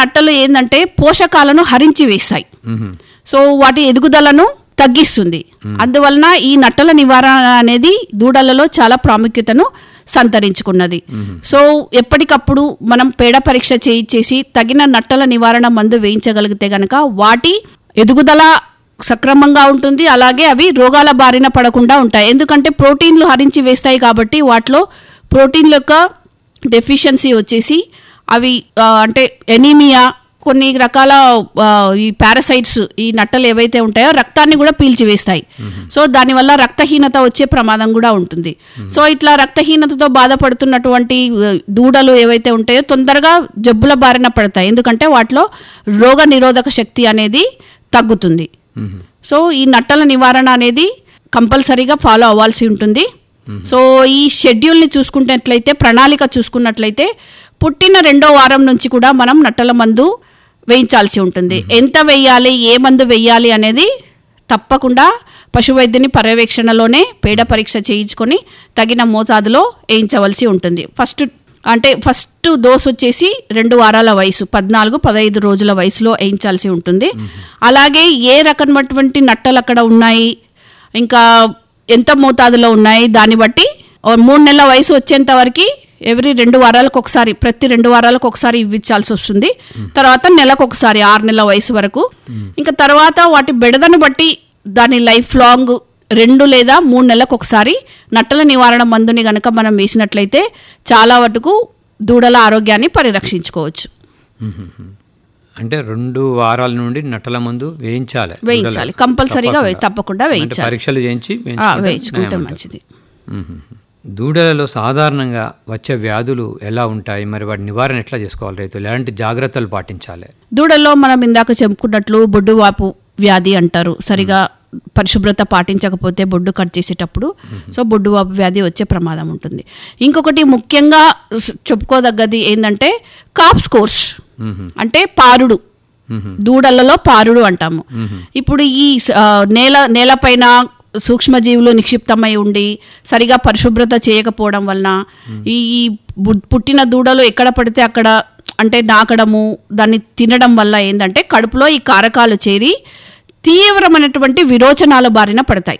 నట్టలు ఏంటంటే పోషకాలను హరించి వేస్తాయి మ్మ్. సో వాటి ఎదుగుదలను తగ్గిస్తుంది అందువలన ఈ నట్టల నివారణ అనేది దూడలలో చాలా ప్రాముఖ్యతను సంతరించుకున్నది సో ఎప్పటికప్పుడు మనం పేడ పరీక్ష చేయించేసి తగిన నట్టల నివారణ మందు వేయించగలిగితే గనక వాటి ఎదుగుదల సక్రమంగా ఉంటుంది అలాగే అవి రోగాల బారిన పడకుండా ఉంటాయి ఎందుకంటే ప్రోటీన్లు హరించి వేస్తాయి కాబట్టి వాటిలో ప్రోటీన్ల యొక్క డెఫిషియన్సీ వచ్చేసి అవి ఆ, అంటే ఎనీమియా కొన్ని రకాల ఆ, ఈ పారాసైట్స్ ఈ నట్టలు ఏవైతే ఉంటాయో రక్తాన్ని కూడా పీల్చివేస్తాయి సో దానివల్ల రక్తహీనత వచ్చే ప్రమాదం కూడా ఉంటుంది సో ఇట్లా రక్తహీనతతో బాధపడుతున్నటువంటి ఆ, దూడలు ఏవైతే ఉంటాయో తొందరగా జబ్బుల బారిన పడతాయి ఎందుకంటే వాటిలో రోగ నిరోధక శక్తి అనేది తగ్గుతుంది మ్మ్. సో ఈ నట్టల నివారణ అనేది కంపల్సరీగా ఫాలో అవ్వాల్సి ఉంటుంది సో ఈ షెడ్యూల్ని చూసుకున్నట్లయితే ప్రణాళిక చూసుకున్నట్లయితే పుట్టిన రెండో వారం నుంచి కూడా మనం నట్టల మందు వేయించాల్సి ఉంటుంది ఎంత వేయాలి ఏ మందు వేయాలి అనేది తప్పకుండా పశువైద్యుని పర్యవేక్షణలోనే పేడ పరీక్ష చేయించుకొని తగిన మోతాదులో వేయించవలసి ఉంటుంది ఫస్ట్ అంటే ఫస్ట్ డోస్ వచ్చేసి రెండు వారాల వయసు పద్నాలుగు పదహైదు రోజుల వయసులో వేయించాల్సి ఉంటుంది అలాగే ఏ రకమైనటువంటి నట్టలు అక్కడ ఉన్నాయి ఇంకా ఎంత మోతాదులో ఉన్నాయి దాన్ని బట్టి ఓ మూడు నెలల వయసు వచ్చేంత వరకు ఎవ్రీ రెండు వారాలకు ఒకసారి ప్రతి రెండు వారాలకు ఒకసారి ఇవ్వించాల్సి వస్తుంది తర్వాత నెలకు ఒకసారి ఆరు నెలల వయసు వరకు ఇంకా తర్వాత వాటి బెడదను బట్టి దాని లైఫ్ లాంగ్ రెండు లేదా మూడు నెలలకు ఒకసారి నట్టల నివారణ మందుని గనక మనం వేసినట్లయితే చాలా వరకు దూడల ఆరోగ్యాన్ని పరిరక్షించుకోవచ్చు మ్మ్. అంటే రెండు వారాల నుండి నట్టల మందు వేయించాలి వేయించాలి దూడలకు. కంపల్సరీగా వే- తప్పకుండా. తప్పకుండా అంటే వేయించాలి పరీక్షలు చేయించి ఆ, వేయించుకుంటే వేయించుకుంటే నయం ఉంటుంది. మంచిది మ్మ్. దూడలలో సాధారణంగా వచ్చే వ్యాధులు ఎలా ఉంటాయి మరి వాటి నివారణ ఎట్లా చేసుకోవాలి రైతులు ఎలాంటి జాగ్రత్తలు పాటించాలి దూడల్లో మనం ఇందాక చెప్పుకున్నట్లు బొడ్డువాపు వ్యాధి అంటారు సరిగా పరిశుభ్రత పాటించకపోతే బొడ్డు కట్ చేసేటప్పుడు సో బొడ్డువాపు వ్యాధి వచ్చే ప్రమాదం ఉంటుంది ఇంకొకటి ముఖ్యంగా స్- చెప్పుకోదగ్గది ఏంటంటే కాప్ స్కోర్స్ మ్మ్. అంటే పారుడు మ్మ్. దూడలలో పారుడు అంటాము ఇప్పుడు ఈ స- ఆ, నేల నేలపైన సూక్ష్మజీవులు నిక్షిప్తమై ఉండి సరిగా పరిశుభ్రత చేయకపోవడం వలన ఈ ఈ బు- పుట్టిన దూడలు ఎక్కడ పడితే అక్కడ అంటే నాకడము దాన్ని తినడం వల్ల ఏంటంటే కడుపులో ఈ కారకాలు చేరి తీవ్రమైనటువంటి విరోచనాల బారిన పడతాయి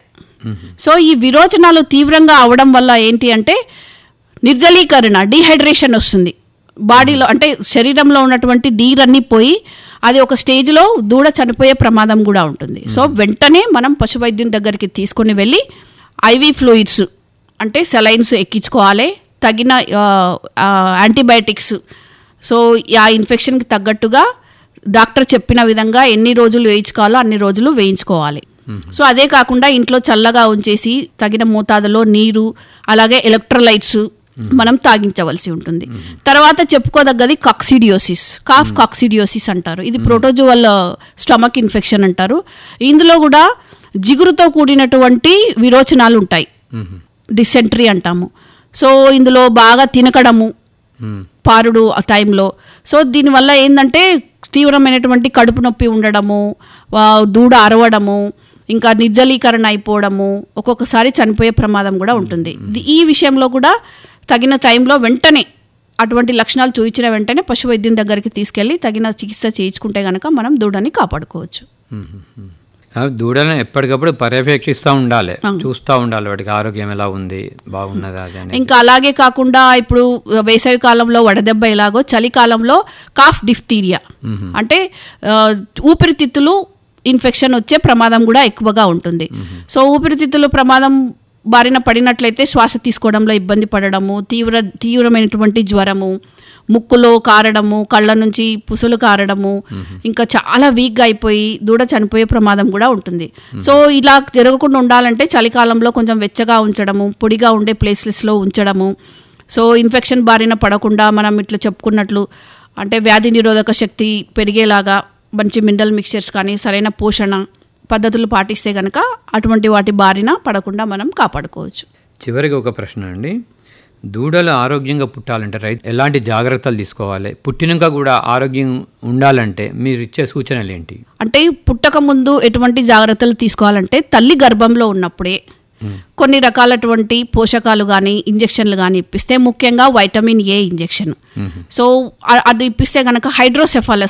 సో ఈ విరోచనాలు తీవ్రంగా అవడం వల్ల ఏంటి అంటే నిర్జలీకరణ డీహైడ్రేషన్ వస్తుంది బాడీలో అంటే శరీరంలో ఉన్నటువంటి నీరన్నీ పోయి అది ఒక స్టేజ్లో దూడ చనిపోయే ప్రమాదం కూడా ఉంటుంది సో వెంటనే మనం పశువైద్యుని దగ్గరికి తీసుకొని వెళ్ళి ఐవి ఫ్లూయిడ్స్ అంటే సెలైన్స్ ఎక్కించుకోవాలి తగిన ఆ, ఆ, యాంటీబయాటిక్స్ సో ఆ ఇన్ఫెక్షన్కి తగ్గట్టుగా డాక్టర్ చెప్పిన విధంగా ఎన్ని రోజులు వేయించుకోవాలో అన్ని రోజులు వేయించుకోవాలి సో అదే కాకుండా ఇంట్లో చల్లగా ఉంచేసి తగిన మోతాదులో నీరు అలాగే ఎలక్ట్రోలైట్స్ మనం తాగించవలసి ఉంటుంది తర్వాత చెప్పుకోదగ్గది కాక్సిడియోసిస్ కాఫ్ కాక్సిడియోసిస్ అంటారు ఇది ప్రోటోజువల్ స్టమక్ ఇన్ఫెక్షన్ అంటారు ఇందులో కూడా జిగురుతో కూడినటువంటి విరోచనాలు ఉంటాయి మ్మ్. డిసెంట్రీ అంటాము సో ఇందులో బాగా తినకడము మ్మ్. పారుడు ఆ టైంలో సో దీనివల్ల ఏంటంటే తీవ్రమైనటువంటి కడుపు నొప్పి ఉండడము ఆ, దూడ అరవడము ఇంకా నిర్జలీకరణ అయిపోవడము ఒక్కొక్కసారి చనిపోయే ప్రమాదం కూడా ఉంటుంది ది- ఈ విషయంలో కూడా తగిన టైంలో వెంటనే అటువంటి లక్షణాలు చూపించిన వెంటనే పశు వైద్యం దగ్గరికి తీసుకెళ్ళి తగిన చికిత్స చేయించుకుంటే గనక మనం దూడని కాపాడుకోవచ్చు మ్మ్. ఆ దూడలను ఎప్పటికప్పుడు పర్యవేక్షిస్తూ ఉండాలి చూస్తూ ఉండాలి వాటికి ఆరోగ్యం ఎలా ఉంది బాగున్నదా అది అనేది ఇంకా అలాగే కాకుండా ఇప్పుడు వేసవి కాలంలో వడదెబ్బ ఎలాగో చలికాలంలో కాఫ్ డిఫ్తీరియా అంటే ఆ, ఊపిరితిత్తులు ఇన్ఫెక్షన్ వచ్చే ప్రమాదం కూడా ఎక్కువగా ఉంటుంది సో ఊపిరితిత్తులు ప్రమాదం బారిన పడినట్లయితే శ్వాస తీసుకోవడంలో ఇబ్బంది పడడము తీవ్ర తీవ్రమైనటువంటి జ్వరము ముక్కులో కారడము కళ్ళ నుంచి పుసులు కారడము ఇంకా చాలా వీక్గా అయిపోయి దూడ చనిపోయే ప్రమాదం కూడా ఉంటుంది సో ఇలా జరగకుండా ఉండాలంటే చలికాలంలో కొంచెం వెచ్చగా ఉంచడము పొడిగా ఉండే ప్లేసెస్లో ఉంచడము సో ఇన్ఫెక్షన్ బారిన పడకుండా మనం ఇట్లా చెప్పుకున్నట్లు అంటే వ్యాధి నిరోధక శక్తి పెరిగేలాగా మంచి మినరల్ మిక్చర్స్ కానీ సరైన పోషణ పద్ధతులు పాటిస్తే కనుక అటువంటి వాటి బారిన పడకుండా మనం కాపాడుకోవచ్చు చివరిగా ఒక ప్రశ్న అండి దూడలు ఆరోగ్యంగా పుట్టాలంటే రైతు ఎలాంటి జాగ్రత్తలు తీసుకోవాలి పుట్టినాక కూడా ఆరోగ్యం ఉండాలంటే మీరు ఇచ్చే సూచనలు ఏంటి అంటే పుట్టక ముందు ఎటువంటి జాగ్రత్తలు తీసుకోవాలంటే తల్లి గర్భంలో ఉన్నప్పుడే కొన్ని రకాలటువంటి పోషకాలు కానీ ఇంజెక్షన్లు కానీ ఇప్పిస్తే ముఖ్యంగా వైటమిన్ ఏ ఇంజెక్షన్ సో అ- అది ఇప్పిస్తే కనుక హైడ్రోసెఫాలస్